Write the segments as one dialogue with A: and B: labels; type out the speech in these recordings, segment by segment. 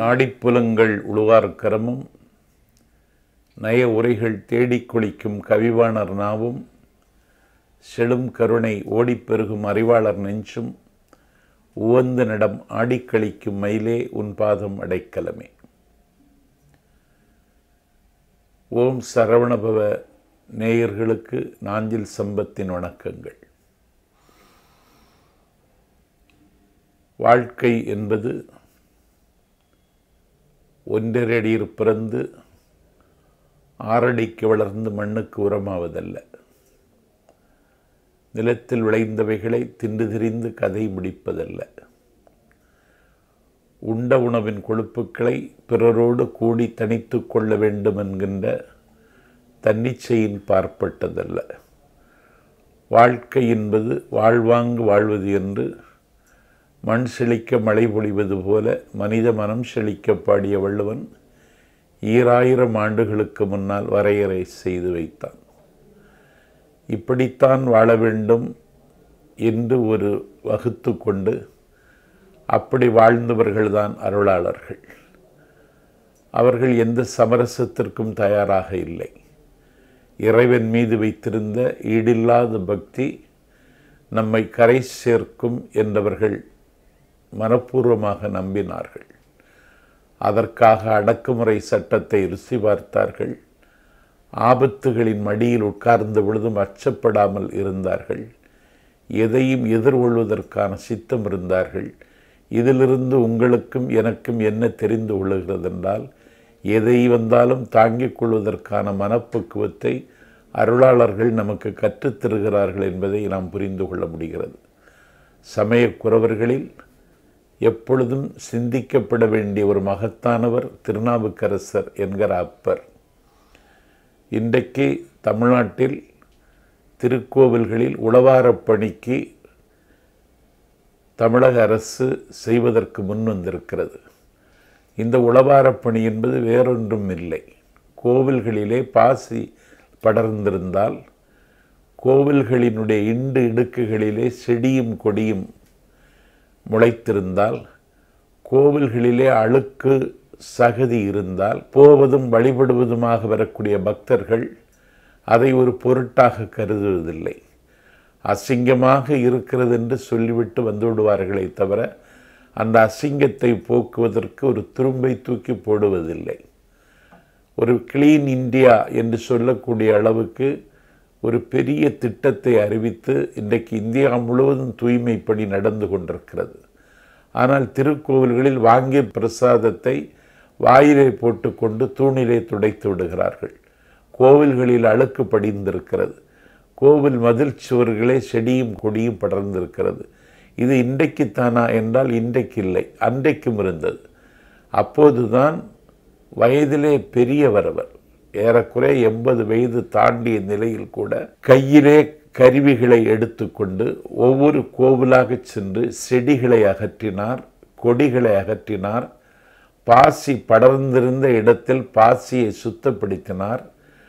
A: நாடிப்புலங்கள் உழுவார் கரமும் நய உரைகள் தேடிக் கொளிக்கும் கவிவாணர் நாவும் செழும் கருணை ஓடிப்பெருகும் அறிவாளர் நெஞ்சும் உவந்து நடம் ஆடிக்களிக்கும் மயிலே உன் பாதம் அடைக்கலமே ஓம் சரவணபவ நேயர்களுக்கு நாஞ்சில் சம்பத்தின் வணக்கங்கள் வாழ்க்கை என்பது ஒன்றரடியில் பிறந்து ஆறடிக்கு வளர்ந்து மண்ணுக்கு உரமாவதல்ல நிலத்தில் விளைந்தவைகளை தின்று திரிந்து கதை முடிப்பதல்ல உண்ட உணவின் கொழுப்புக்களை பிறரோடு கூடி தனித்து கொள்ள வேண்டும் என்கின்ற தன்னிச்சையின் பார்ப்பட்டதல்ல வாழ்க்கை என்பது வாழ்வாங்கு வாழ்வது என்று மண் செழிக்க மழை பொழிவது போல மனித மனம் செழிக்க பாடிய வள்ளுவன் ஈராயிரம் ஆண்டுகளுக்கு முன்னால் வரையறை செய்து வைத்தான் இப்படித்தான் வாழ வேண்டும் என்று ஒரு வகுத்து கொண்டு அப்படி வாழ்ந்தவர்கள்தான் அருளாளர்கள் அவர்கள் எந்த சமரசத்திற்கும் தயாராக இல்லை இறைவன் மீது வைத்திருந்த ஈடில்லாத பக்தி நம்மை கரை சேர்க்கும் என்றவர்கள் மனப்பூர்வமாக நம்பினார்கள் அதற்காக அடக்குமுறை சட்டத்தை ருசி பார்த்தார்கள் ஆபத்துகளின் மடியில் உட்கார்ந்த பொழுதும் அச்சப்படாமல் இருந்தார்கள் எதையும் எதிர்கொள்வதற்கான சித்தம் இருந்தார்கள் இதிலிருந்து உங்களுக்கும் எனக்கும் என்ன தெரிந்து கொள்ளுகிறதென்றால் எதை வந்தாலும் தாங்கிக் கொள்வதற்கான மனப்பக்குவத்தை அருளாளர்கள் நமக்கு கற்றுத்தருகிறார்கள் என்பதை நாம் புரிந்து கொள்ள முடிகிறது சமயக்குறவர்களில் எப்பொழுதும் சிந்திக்கப்பட வேண்டிய ஒரு மகத்தானவர் திருநாவுக்கரசர் என்கிற அப்பர் இன்றைக்கு தமிழ்நாட்டில் திருக்கோவில்களில் உளவாரப் பணிக்கு தமிழக அரசு செய்வதற்கு முன் வந்திருக்கிறது இந்த உளவாரப் பணி என்பது வேறொன்றும் இல்லை கோவில்களிலே பாசி படர்ந்திருந்தால் கோவில்களினுடைய இண்டு இடுக்குகளிலே செடியும் கொடியும் முளைத்திருந்தால் கோவில்களிலே அழுக்கு சகதி இருந்தால் போவதும் வழிபடுவதுமாக வரக்கூடிய பக்தர்கள் அதை ஒரு பொருட்டாக கருதுவதில்லை அசிங்கமாக இருக்கிறது என்று சொல்லிவிட்டு வந்து விடுவார்களே தவிர அந்த அசிங்கத்தை போக்குவதற்கு ஒரு துரும்பை தூக்கி போடுவதில்லை ஒரு கிளீன் இந்தியா என்று சொல்லக்கூடிய அளவுக்கு ஒரு பெரிய திட்டத்தை அறிவித்து இன்றைக்கு இந்தியா முழுவதும் தூய்மைப்படி நடந்து கொண்டிருக்கிறது ஆனால் திருக்கோவில்களில் வாங்கிய பிரசாதத்தை வாயிலே போட்டுக்கொண்டு தூணிலே துடைத்து விடுகிறார்கள் கோவில்களில் அழுக்கு படிந்திருக்கிறது கோவில் மதில் சுவர்களே செடியும் கொடியும் படர்ந்திருக்கிறது இது இன்றைக்குத்தானா என்றால் இன்றைக்கு இல்லை அன்றைக்கும் இருந்தது அப்போதுதான் வயதிலே பெரியவர் அவர் ஏறக்குறைய எண்பது வயது தாண்டிய நிலையில் கூட கையிலே கருவிகளை எடுத்துக்கொண்டு ஒவ்வொரு கோவிலாக சென்று செடிகளை அகற்றினார் கொடிகளை அகற்றினார் பாசி படர்ந்திருந்த இடத்தில் பாசியை சுத்தப்படுத்தினார்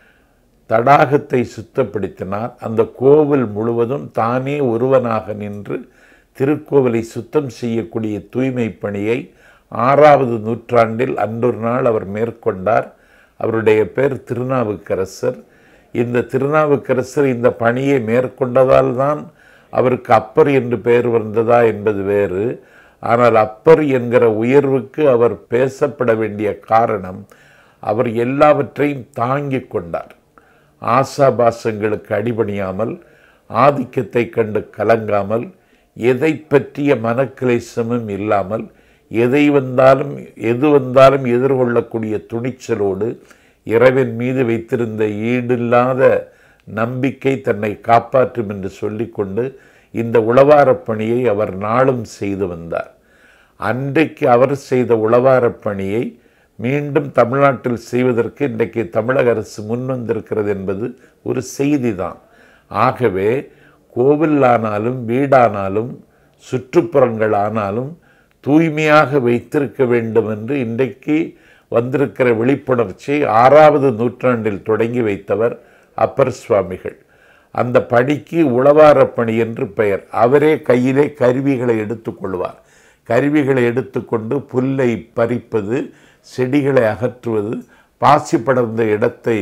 A: தடாகத்தை சுத்தப்படுத்தினார் அந்த கோவில் முழுவதும் தானே ஒருவனாக நின்று திருக்கோவிலை சுத்தம் செய்யக்கூடிய தூய்மை பணியை ஆறாவது நூற்றாண்டில் அன்றொரு நாள் அவர் மேற்கொண்டார் அவருடைய பேர் திருநாவுக்கரசர் இந்த திருநாவுக்கரசர் இந்த பணியை மேற்கொண்டதால் தான் அவருக்கு அப்பர் என்று பெயர் வந்ததா என்பது வேறு ஆனால் அப்பர் என்கிற உயர்வுக்கு அவர் பேசப்பட வேண்டிய காரணம் அவர் எல்லாவற்றையும் தாங்கிக் கொண்டார் ஆசாபாசங்களுக்கு அடிபணியாமல் ஆதிக்கத்தை கண்டு கலங்காமல் எதை பற்றிய மனக்கிளேசமும் இல்லாமல் எதை வந்தாலும் எது வந்தாலும் எதிர்கொள்ளக்கூடிய துணிச்சலோடு இறைவன் மீது வைத்திருந்த ஈடில்லாத நம்பிக்கை தன்னை காப்பாற்றும் என்று சொல்லிக்கொண்டு இந்த உளவாரப் பணியை அவர் நாளும் செய்து வந்தார் அன்றைக்கு அவர் செய்த உளவாரப் பணியை மீண்டும் தமிழ்நாட்டில் செய்வதற்கு இன்றைக்கு தமிழக அரசு முன்வந்திருக்கிறது என்பது ஒரு செய்தி தான் ஆகவே கோவிலானாலும் வீடானாலும் சுற்றுப்புறங்கள் ஆனாலும் தூய்மையாக வைத்திருக்க வேண்டும் என்று இன்றைக்கு வந்திருக்கிற விழிப்புணர்ச்சியை ஆறாவது நூற்றாண்டில் தொடங்கி வைத்தவர் அப்பர் சுவாமிகள் அந்த பணிக்கு உளவாரப் பணி என்று பெயர் அவரே கையிலே கருவிகளை எடுத்துக்கொள்வார் கருவிகளை எடுத்துக்கொண்டு புல்லை பறிப்பது செடிகளை அகற்றுவது பாசி படர்ந்த இடத்தை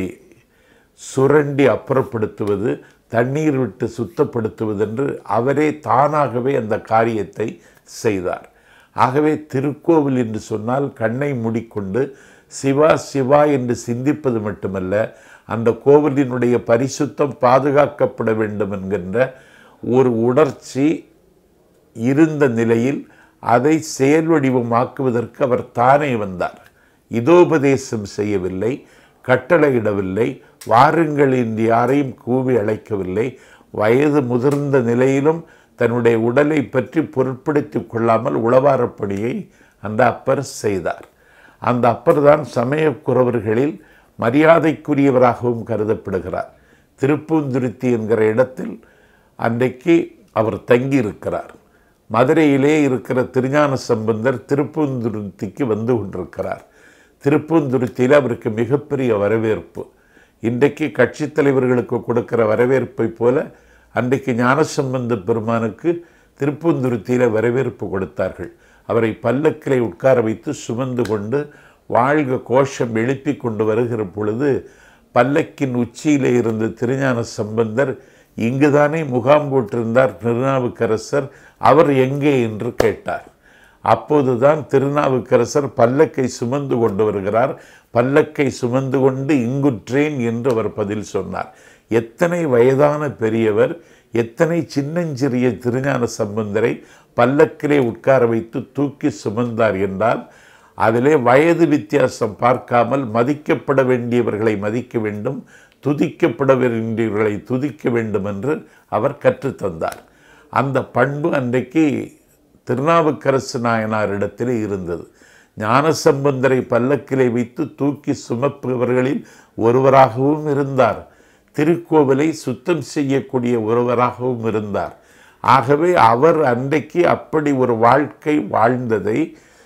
A: சுரண்டி அப்புறப்படுத்துவது தண்ணீர் விட்டு சுத்தப்படுத்துவது என்று அவரே தானாகவே அந்த காரியத்தை செய்தார் ஆகவே திருக்கோவில் என்று சொன்னால் கண்ணை மூடிக்கொண்டு சிவா சிவா என்று சிந்திப்பது மட்டுமல்ல அந்த கோவிலினுடைய பரிசுத்தம் பாதுகாக்கப்பட வேண்டும் என்கின்ற ஒரு உணர்ச்சி இருந்த நிலையில் அதை செயல் வடிவமாக்குவதற்கு அவர் தானே வந்தார் இதோபதேசம் செய்யவில்லை கட்டளையிடவில்லை வாருங்கள் என்று யாரையும் கூவி அழைக்கவில்லை வயது முதிர்ந்த நிலையிலும் தன்னுடைய உடலை பற்றி பொருட்படுத்திக் கொள்ளாமல் உளவாரப்பணியை அந்த அப்பர் செய்தார் அந்த அப்பர் தான் சமயக்குறவர்களில் மரியாதைக்குரியவராகவும் கருதப்படுகிறார் திருப்பூந்துருத்தி என்கிற இடத்தில் அன்றைக்கு அவர் தங்கியிருக்கிறார் மதுரையிலே இருக்கிற திருஞான சம்பந்தர் திருப்பூந்துருத்திக்கு வந்து கொண்டிருக்கிறார் திருப்பூந்துருத்தியில் அவருக்கு மிகப்பெரிய வரவேற்பு இன்றைக்கு கட்சித் தலைவர்களுக்கு கொடுக்கிற வரவேற்பை போல அன்றைக்கு ஞானசம்பந்த பெருமானுக்கு திருப்பூந்துருத்தியில் வரவேற்பு கொடுத்தார்கள் அவரை பல்லக்கிலே உட்கார வைத்து சுமந்து கொண்டு வாழ்க கோஷம் எழுப்பி கொண்டு வருகிற பொழுது பல்லக்கின் உச்சியிலே இருந்த திருஞான சம்பந்தர் இங்குதானே முகாம் போட்டிருந்தார் திருநாவுக்கரசர் அவர் எங்கே என்று கேட்டார் அப்போதுதான் திருநாவுக்கரசர் பல்லக்கை சுமந்து கொண்டு வருகிறார் பல்லக்கை சுமந்து கொண்டு இங்குற்றேன் என்று அவர் பதில் சொன்னார் எத்தனை வயதான பெரியவர் எத்தனை சின்னஞ்சிறிய திருஞான சம்பந்தரை பல்லக்கிலே உட்கார வைத்து தூக்கி சுமந்தார் என்றால் அதிலே வயது வித்தியாசம் பார்க்காமல் மதிக்கப்பட வேண்டியவர்களை மதிக்க வேண்டும் துதிக்கப்பட வேண்டியவர்களை துதிக்க வேண்டும் என்று அவர் கற்றுத்தந்தார் அந்த பண்பு அன்றைக்கு திருநாவுக்கரசு நாயனாரிடத்திலே இருந்தது ஞானசம்பந்தரை பல்லக்கிலே வைத்து தூக்கி சுமப்பவர்களில் ஒருவராகவும் இருந்தார் திருக்கோவிலை சுத்தம் செய்யக்கூடிய ஒருவராகவும் இருந்தார் ஆகவே அவர் அன்றைக்கு அப்படி ஒரு வாழ்க்கை வாழ்ந்ததை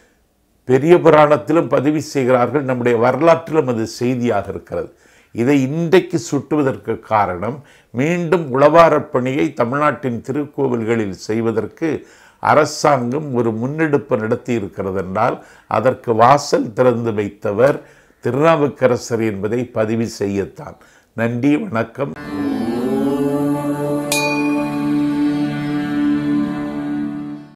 A: பெரிய புராணத்திலும் பதிவு செய்கிறார்கள் நம்முடைய வரலாற்றிலும் அது செய்தியாக இருக்கிறது இதை இன்றைக்கு சுட்டுவதற்கு காரணம் மீண்டும் உளவாரப் பணியை தமிழ்நாட்டின் திருக்கோவில்களில் செய்வதற்கு அரசாங்கம் ஒரு முன்னெடுப்பு நடத்தி இருக்கிறது என்றால் அதற்கு வாசல் திறந்து வைத்தவர் திருநாவுக்கரசர் என்பதை பதிவு செய்யத்தான் நன்றி வணக்கம்